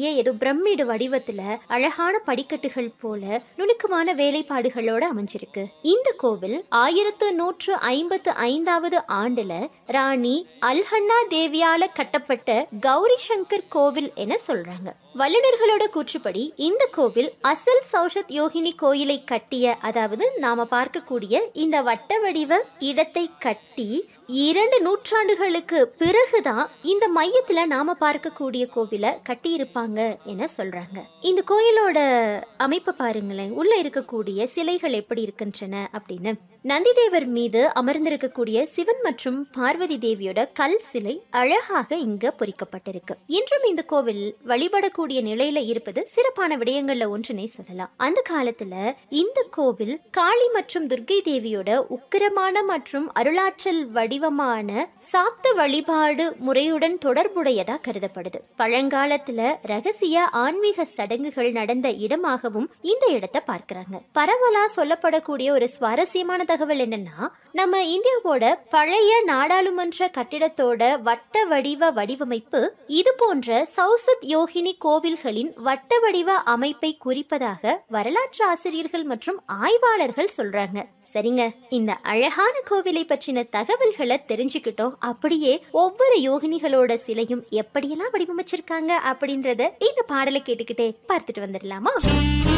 அப்படியே ஏதோ பிரமிடு வடிவத்துல அழகான படிக்கட்டுகள் போல நுணுக்கமான வேலைப்பாடுகளோட அமைஞ்சிருக்கு இந்த கோவில் ஆயிரத்து நூற்று ஐம்பத்து ஐந்தாவது ஆண்டுல ராணி அல்ஹன்னா தேவியால கட்டப்பட்ட கௌரி சங்கர் கோவில் என சொல்றாங்க வல்லுநர்களோட கூற்றுப்படி இந்த கோவில் அசல் சௌஷத் யோகினி கோயிலை கட்டிய அதாவது நாம பார்க்கக்கூடிய இந்த வட்ட வடிவ இடத்தை கட்டி இரண்டு நூற்றாண்டுகளுக்கு பிறகுதான் இந்த மையத்துல நாம பார்க்கக்கூடிய கோவிலை கட்டியிருப்பாங்க என சொல்றாங்க இந்த கோயிலோட அமைப்பை பாருங்களேன் உள்ள இருக்கக்கூடிய சிலைகள் எப்படி இருக்கின்றன அப்படின்னு நந்திதேவர் மீது அமர்ந்திருக்கக்கூடிய சிவன் மற்றும் பார்வதி தேவியோட கல் சிலை அழகாக இங்க பொறிக்கப்பட்டிருக்கு இன்றும் இந்த கோவில் வழிபடக்கூடிய நிலையில இருப்பது சிறப்பான விடயங்கள்ல ஒன்றுனே சொல்லலாம் அந்த காலத்துல இந்த கோவில் காளி மற்றும் துர்க்கை தேவியோட உக்கிரமான மற்றும் அருளாற்றல் வடிவமான சாக்த வழிபாடு முறையுடன் தொடர்புடையதா கருதப்படுது பழங்காலத்துல ரகசிய ஆன்மீக சடங்குகள் நடந்த இடமாகவும் இந்த இடத்தை பார்க்கறாங்க பரவலா சொல்லப்படக்கூடிய ஒரு சுவாரஸ்யமான தகவல் என்னன்னா நம்ம இந்தியாவோட பழைய நாடாளுமன்ற கட்டிடத்தோட வட்ட வடிவ வடிவமைப்பு இது போன்ற சௌசத் யோகினி கோவில்களின் வட்ட வடிவ அமைப்பை குறிப்பதாக வரலாற்று ஆசிரியர்கள் மற்றும் ஆய்வாளர்கள் சொல்றாங்க சரிங்க இந்த அழகான கோவிலை பற்றின தகவல்களை தெரிஞ்சுக்கிட்டோம் அப்படியே ஒவ்வொரு யோகினிகளோட சிலையும் எப்படியெல்லாம் வடிவமைச்சிருக்காங்க அப்படின்றத இந்த பாடலை கேட்டுக்கிட்டே பார்த்துட்டு வந்துடலாமா